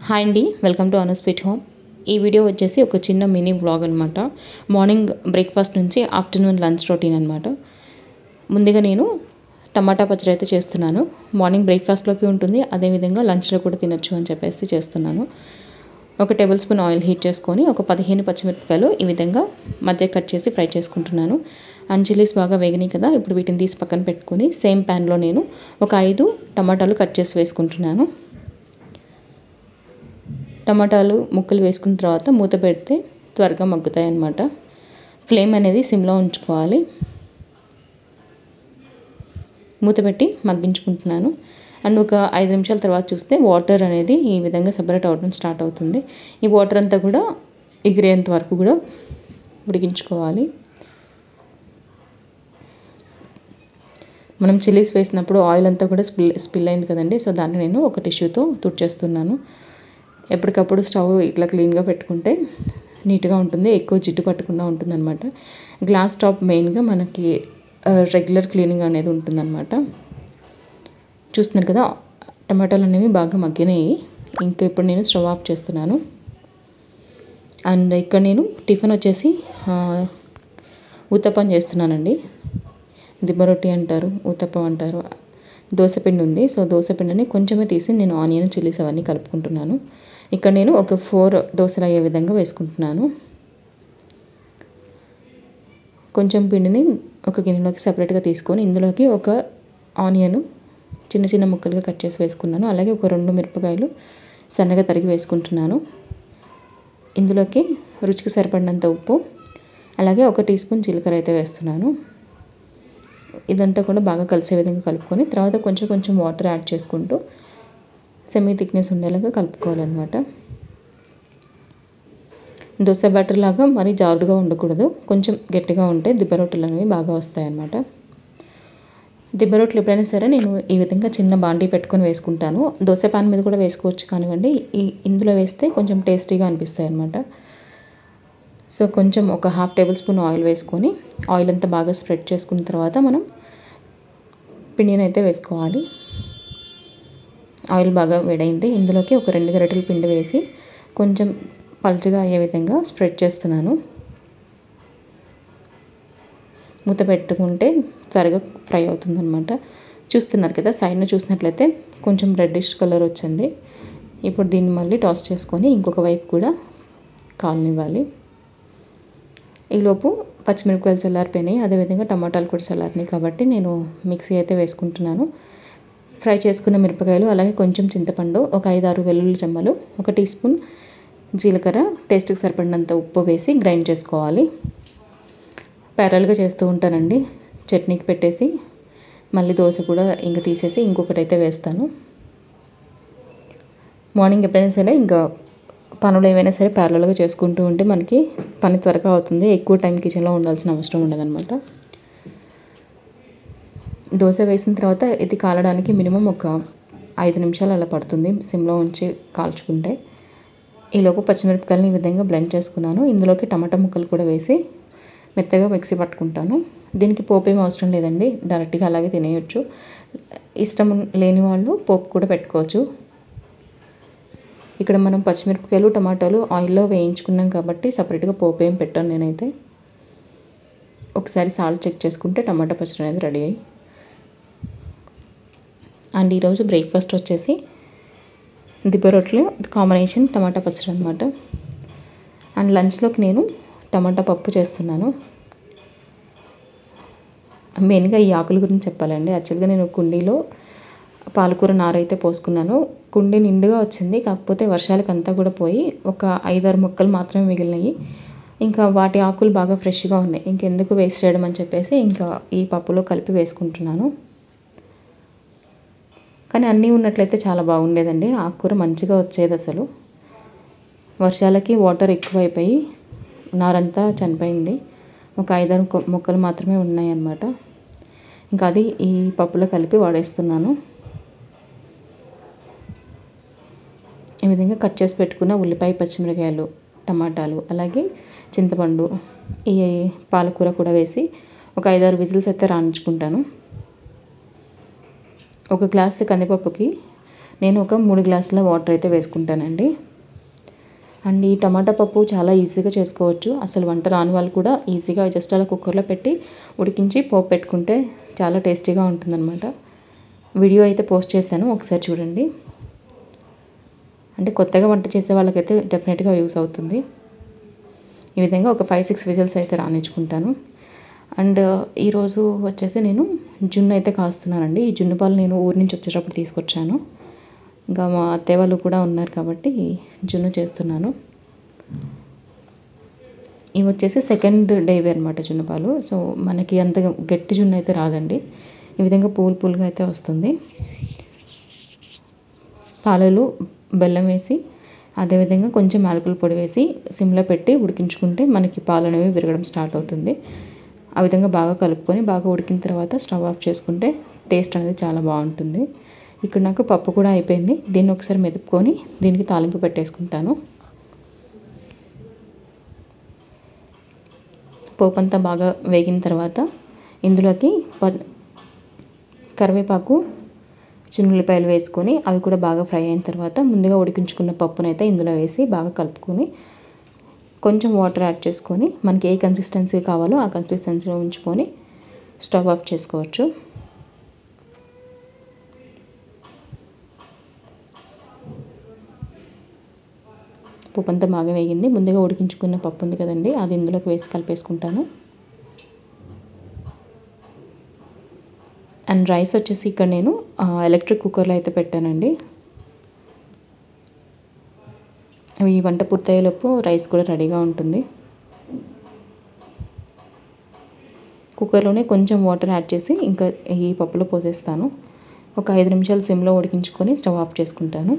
hi అండి welcome to Anu's sweet home ఈ video వచ్చేసి ఒక చిన్న మినీ బ్లాగ్ అనమాట మార్నింగ్ బ్రేక్ఫాస్ట్ నుంచి ఆఫ్టర్నూన్ లంచ్ రొటీన్ అనమాట ముందుగా నేను టమాటా పచ్చడి అయితే చేస్తున్నాను మార్నింగ్ బ్రేక్ఫాస్ట్లోకి ఉంటుంది అదేవిధంగా లంచ్లో కూడా తినొచ్చు అని చెప్పేసి చేస్తున్నాను ఒక టేబుల్ స్పూన్ ఆయిల్ హీట్ చేసుకొని ఒక పదిహేను పచ్చిమిరపకాయలు ఈ విధంగా మధ్య కట్ చేసి ఫ్రై చేసుకుంటున్నాను అండ్ చిల్లీస్ బాగా వేగినాయి కదా ఇప్పుడు వీటిని తీసి పక్కన పెట్టుకొని సేమ్ ప్యాన్లో నేను ఒక ఐదు టమాటాలు కట్ చేసి వేసుకుంటున్నాను టమాటాలు ముక్కలు వేసుకున్న తర్వాత మూత పెడితే త్వరగా మగ్గుతాయి అన్నమాట ఫ్లేమ్ అనేది సిమ్లో ఉంచుకోవాలి మూత పెట్టి మగ్గించుకుంటున్నాను అండ్ ఒక ఐదు నిమిషాల తర్వాత చూస్తే వాటర్ అనేది ఈ విధంగా సపరేట్ అవ్వడం స్టార్ట్ అవుతుంది ఈ వాటర్ అంతా కూడా ఎగిరేంత వరకు కూడా ఉడికించుకోవాలి మనం చిల్లీస్ వేసినప్పుడు ఆయిల్ అంతా కూడా స్పిల్ స్పిల్ అయింది కదండి సో దాన్ని నేను ఒక టిష్యూతో తుడిచేస్తున్నాను ఎప్పటికప్పుడు స్టవ్ ఇట్లా క్లీన్గా పెట్టుకుంటే నీట్గా ఉంటుంది ఎక్కువ జిడ్డు పట్టకుండా ఉంటుందన్నమాట గ్లాస్ టాప్ మెయిన్గా మనకి రెగ్యులర్ క్లీనింగ్ అనేది ఉంటుందన్నమాట చూస్తున్నారు కదా టమాటాలు అనేవి బాగా మగ్గినాయి ఇంకా ఇప్పుడు నేను స్టవ్ ఆఫ్ చేస్తున్నాను అండ్ ఇక్కడ నేను టిఫిన్ వచ్చేసి ఊతప్పం చేస్తున్నానండి దిబ్బ రొట్టి అంటారు ఊతప్పం అంటారు దోశపిండి ఉంది సో దోశపిండిని కొంచెమే తీసి నేను ఆనియన్ చిల్లీస్ అవన్నీ కలుపుకుంటున్నాను ఇక్కడ నేను ఒక ఫోర్ దోశలు అయ్యే విధంగా వేసుకుంటున్నాను కొంచెం పిండిని ఒక గిన్నెలోకి సపరేట్గా తీసుకొని ఇందులోకి ఒక ఆనియన్ చిన్న చిన్న ముక్కలుగా కట్ చేసి వేసుకున్నాను అలాగే ఒక రెండు మిరపకాయలు సన్నగా తరిగి వేసుకుంటున్నాను ఇందులోకి రుచికి సరిపడినంత ఉప్పు అలాగే ఒక టీ స్పూన్ జీలకర్ర అయితే వేస్తున్నాను ఇదంతా కూడా బాగా కలిసే విధంగా కలుపుకొని తర్వాత కొంచెం కొంచెం వాటర్ యాడ్ చేసుకుంటూ సెమీ థిక్నెస్ ఉండేలాగా కలుపుకోవాలన్నమాట దోశ బ్యాటర్ లాగా మరీ జారుడుగా ఉండకూడదు కొంచెం గట్టిగా ఉంటే దిబ్బ రొట్టెలు అనేవి బాగా వస్తాయన్నమాట దిబ్బ రొట్టెలు ఎప్పుడైనా సరే నేను ఈ విధంగా చిన్న బాండీ పెట్టుకొని వేసుకుంటాను దోశ పాన్ మీద కూడా వేసుకోవచ్చు కానివ్వండి ఈ ఇందులో వేస్తే కొంచెం టేస్టీగా అనిపిస్తాయి అన్నమాట సో కొంచెం ఒక హాఫ్ టేబుల్ స్పూన్ ఆయిల్ వేసుకొని ఆయిల్ అంతా బాగా స్ప్రెడ్ చేసుకున్న తర్వాత మనం పిండిని అయితే వేసుకోవాలి ఆయిల్ బాగా వేడైంది ఇందులోకి ఒక రెండు గరిటెల పిండి వేసి కొంచెం పలుచగా అయ్యే విధంగా స్ప్రెడ్ చేస్తున్నాను మూత పెట్టుకుంటే త్వరగా ఫ్రై అవుతుందన్నమాట చూస్తున్నారు కదా సైడ్ను చూసినట్లయితే కొంచెం రెడ్డిష్ కలర్ వచ్చింది ఇప్పుడు దీన్ని మళ్ళీ టాస్ చేసుకొని ఇంకొక వైపు కూడా కాలనివ్వాలి ఈలోపు పచ్చిమిరపకాయలు చల్లారిపోయినాయి అదేవిధంగా టమాటాలు కూడా చల్లారినాయి కాబట్టి నేను మిక్సీ అయితే వేసుకుంటున్నాను ఫ్రై చేసుకున్న మిరపకాయలు అలాగే కొంచెం చింతపండు ఒక ఐదు ఆరు వెల్లుల్లి రెమ్మలు ఒక టీ స్పూన్ జీలకర్ర టేస్ట్కి సరిపడినంత ఉప్పు వేసి గ్రైండ్ చేసుకోవాలి ప్యారల్గా చేస్తూ ఉంటానండి చట్నీకి పెట్టేసి మళ్ళీ దోశ కూడా ఇంకా తీసేసి ఇంకొకటి అయితే వేస్తాను మార్నింగ్ ఎప్పుడైనా సరే ఇంకా పనులు ఏవైనా సరే ప్యారలల్గా చేసుకుంటూ ఉంటే మనకి పని త్వరగా అవుతుంది ఎక్కువ టైం కిచెన్లో ఉండాల్సిన అవసరం ఉండదన్నమాట దోశ వేసిన తర్వాత ఇది కాలడానికి మినిమం ఒక ఐదు నిమిషాలు అలా పడుతుంది సిమ్లో ఉంచి కాల్చుకుంటే ఈలోపు పచ్చిమిరపకాయలని ఈ విధంగా బ్లెండ్ చేసుకున్నాను ఇందులోకి టమాటా ముక్కలు కూడా వేసి మెత్తగా మిక్సీ పట్టుకుంటాను దీనికి పోపు ఏం అవసరం లేదండి డైరెక్ట్గా అలాగే తినేయచ్చు ఇష్టం లేని వాళ్ళు పోపు కూడా పెట్టుకోవచ్చు ఇక్కడ మనం పచ్చిమిరపకాయలు టమాటాలు ఆయిల్లో వేయించుకున్నాం కాబట్టి సపరేట్గా పోపు ఏం పెట్టాను నేనైతే ఒకసారి సాల్ట్ చెక్ చేసుకుంటే టమాటా పచ్చడి అనేది రెడీ అయ్యి అండ్ ఈరోజు బ్రేక్ఫాస్ట్ వచ్చేసి దిబ్బ రొట్టెలు కాంబినేషన్ టమాటా పచ్చడి అనమాట అండ్ లంచ్లోకి నేను టమాటా పప్పు చేస్తున్నాను మెయిన్గా ఈ ఆకుల గురించి చెప్పాలండి యాక్చువల్గా నేను కుండీలో పాలకూర నారైతే పోసుకున్నాను కుండీ నిండుగా వచ్చింది కాకపోతే వర్షాలకు అంతా కూడా పోయి ఒక ఐదారు మొక్కలు మాత్రమే మిగిలినాయి ఇంకా వాటి ఆకులు బాగా ఫ్రెష్గా ఉన్నాయి ఇంకెందుకు వేస్ట్ చేయడం అని చెప్పేసి ఇంకా ఈ పప్పులో కలిపి వేసుకుంటున్నాను కానీ అన్నీ ఉన్నట్లయితే చాలా బాగుండేదండి ఆకుకూర మంచిగా వచ్చేది అసలు వర్షాలకి వాటర్ ఎక్కువైపోయి నారంతా చనిపోయింది ఒక ఐదారు మొక్కలు మాత్రమే ఉన్నాయి అన్నమాట ఇంకా అది ఈ పప్పులో కలిపి వాడేస్తున్నాను ఈ విధంగా కట్ చేసి పెట్టుకున్న ఉల్లిపాయ పచ్చిమిరకాయలు టమాటాలు అలాగే చింతపండు ఈ పాలకూర కూడా వేసి ఒక ఐదారు విజిల్స్ అయితే రాణించుకుంటాను ఒక గ్లాస్ కందిపప్పుకి నేను ఒక మూడు గ్లాసుల వాటర్ అయితే వేసుకుంటానండి అండ్ ఈ టమాటా పప్పు చాలా ఈజీగా చేసుకోవచ్చు అసలు వంట రాని వాళ్ళు కూడా ఈజీగా జస్ట్ అలా కుక్కర్లో పెట్టి ఉడికించి పోపు పెట్టుకుంటే చాలా టేస్టీగా ఉంటుందన్నమాట వీడియో అయితే పోస్ట్ చేశాను ఒకసారి చూడండి అంటే కొత్తగా వంట చేసే వాళ్ళకైతే డెఫినెట్గా యూస్ అవుతుంది ఈ విధంగా ఒక ఫైవ్ సిక్స్ విజిల్స్ అయితే రానిచ్చుకుంటాను అండ్ ఈరోజు వచ్చేసి నేను జున్ను అయితే కాస్తున్నానండి ఈ జున్ను పాలు నేను ఊరి నుంచి వచ్చేటప్పుడు తీసుకొచ్చాను ఇంకా మా అత్తయ్య వాళ్ళు కూడా ఉన్నారు కాబట్టి జున్ను చేస్తున్నాను ఇవి వచ్చేసి సెకండ్ డేవి అనమాట జున్ను పాలు సో మనకి అంత గట్టి జున్ను అయితే రాదండి ఈ విధంగా పూలు పూలుగా అయితే వస్తుంది పాలలు బెల్లం వేసి అదేవిధంగా కొంచెం యాలకుల పొడి వేసి సిమ్లో పెట్టి ఉడికించుకుంటే మనకి పాలు అనేవి విరగడం స్టార్ట్ అవుతుంది ఆ విధంగా బాగా కలుపుకొని బాగా ఉడికిన తర్వాత స్టవ్ ఆఫ్ చేసుకుంటే టేస్ట్ అనేది చాలా బాగుంటుంది ఇక్కడ నాకు పప్పు కూడా అయిపోయింది దీన్ని ఒకసారి మెదుపుకొని దీనికి తాలింపు పెట్టేసుకుంటాను పోపు అంతా బాగా వేగిన తర్వాత ఇందులోకి ప కరివేపాకు చిన్నులపాయలు వేసుకొని అవి కూడా బాగా ఫ్రై అయిన తర్వాత ముందుగా ఉడికించుకున్న పప్పునైతే ఇందులో వేసి బాగా కలుపుకొని కొంచెం వాటర్ యాడ్ చేసుకొని మనకి ఏ కన్సిస్టెన్సీ కావాలో ఆ కన్సిస్టెన్సీలో ఉంచుకొని స్టవ్ ఆఫ్ చేసుకోవచ్చు పప్పు అంతా బాగా వేగింది ముందుగా ఉడికించుకున్న పప్పు ఉంది కదండి అది ఇందులోకి వేసి కలిపేసుకుంటాను అండ్ రైస్ వచ్చేసి ఇక్కడ నేను ఎలక్ట్రిక్ కుక్కర్లో అయితే పెట్టానండి ఈ వంట పూర్తయ్యేలోపు రైస్ కూడా రెడీగా ఉంటుంది కుక్కర్లోనే కొంచెం వాటర్ యాడ్ చేసి ఇంకా ఈ పప్పులో పోసేస్తాను ఒక ఐదు నిమిషాలు సిమ్లో ఉడికించుకొని స్టవ్ ఆఫ్ చేసుకుంటాను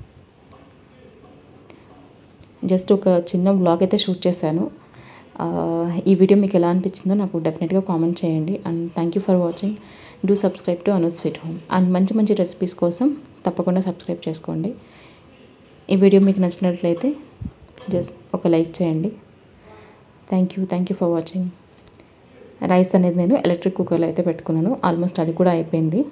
జస్ట్ ఒక చిన్న బ్లాగ్ అయితే షూట్ చేశాను ఈ వీడియో మీకు ఎలా అనిపించిందో నాకు డెఫినెట్గా కామెంట్ చేయండి and thank you for watching do subscribe to Anu sweet home and మంచి మంచి రెసిపీస్ కోసం తప్పకుండా సబ్స్క్రైబ్ చేసుకోండి ఈ వీడియో మీకు నచ్చినట్లయితే జస్ట్ ఒక లైక్ చేయండి thank you thank you for watching rice అనేది నేను ఎలక్ట్రిక్ కుక్కర్లో అయితే పెట్టుకున్నాను ఆల్మోస్ట్ అది కూడా అయిపోయింది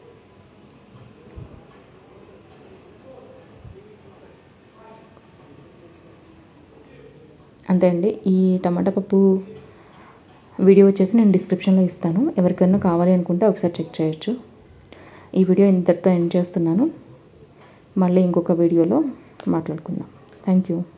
అంతే అండి ఈ టమాటా పప్పు వీడియో వచ్చేసి నేను డిస్క్రిప్షన్లో ఇస్తాను ఎవరికైనా కావాలి అనుకుంటే ఒకసారి చెక్ చేయొచ్చు ఈ వీడియో ఇంతటితో ఎండ్ చేస్తున్నాను మళ్ళీ ఇంకొక వీడియోలో మాట్లాడుకుందాం థ్యాంక్ యూ